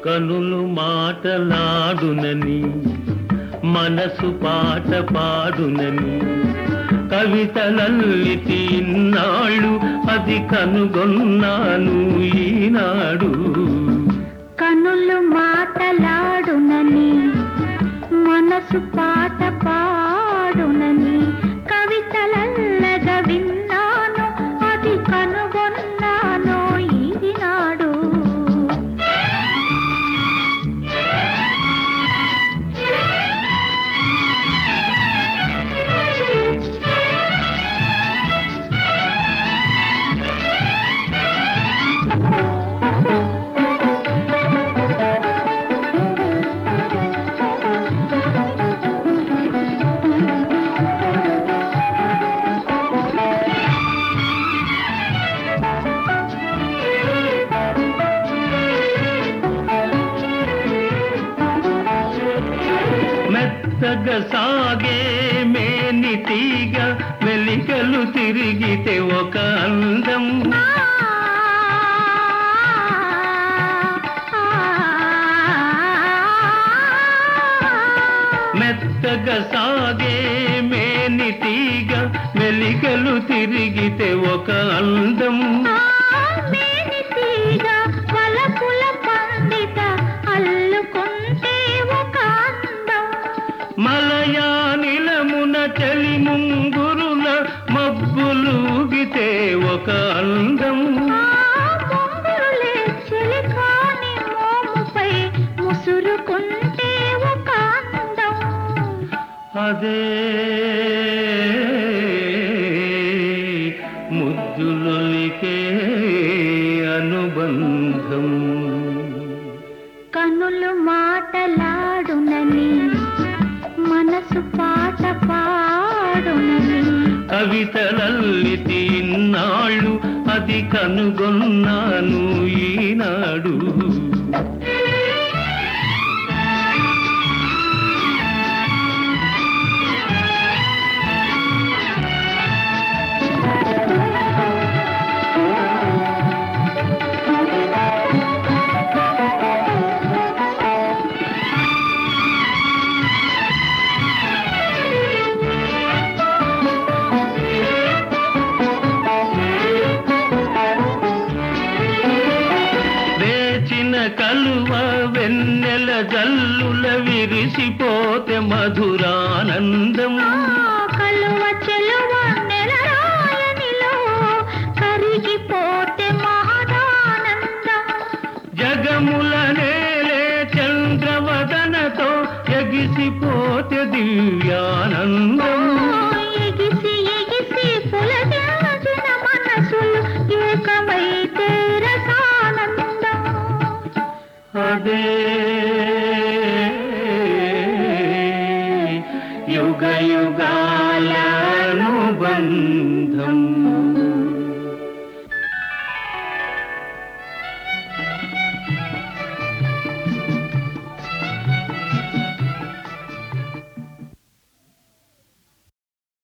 కనులు మాటలాడునని మనసు పాట పాడునని కవితలల్లితి ఇన్నాళ్ళు అది కనుగొన్నాను ఈనాడు కనులు మాటలాడునని మనసు పాట పాడునని కవితలల్లగా విన్నాను అది కనుగొన్నాను ఈనాడు మెత్తగా సాగే మేని తీగ వెలికలు తిరిగితే ఒక అందం మెత్తగా సాగే మేని తీగ వెలికలు తిరిగితే ఒక అందం మేనితీగ వలపుల పండిత అల్లుకుంటే ఒక అందం మలయా నిలమున చలి ముంగురుల మబ్బులూగితే ఒక అందం ముంగురులే చిలికాని మోముపై ముసురుకుంటే ఒక అందం అదే ముద్దులొలికే అనుబంధం కనులు మాటలాడునని మనసు పాట పాడునని కవితలల్లితి ఇన్నాళ్ళు అది కనుగొన్నాను ఈనాడు వేచిన కలువ వెన్నెల జల్లుల విరిసిపోతే మధురానందం కలువ చెలువ నెలరాయనిలో కరిగిపోతే మహదానందం జగముల నేలే చంద్రవదనతో ఎగిసిపోతే దివ్యానందం ఎగిసి ఎగిసి పులకించిన మనసులు ఏకమైతే రసానందం అదే యుగ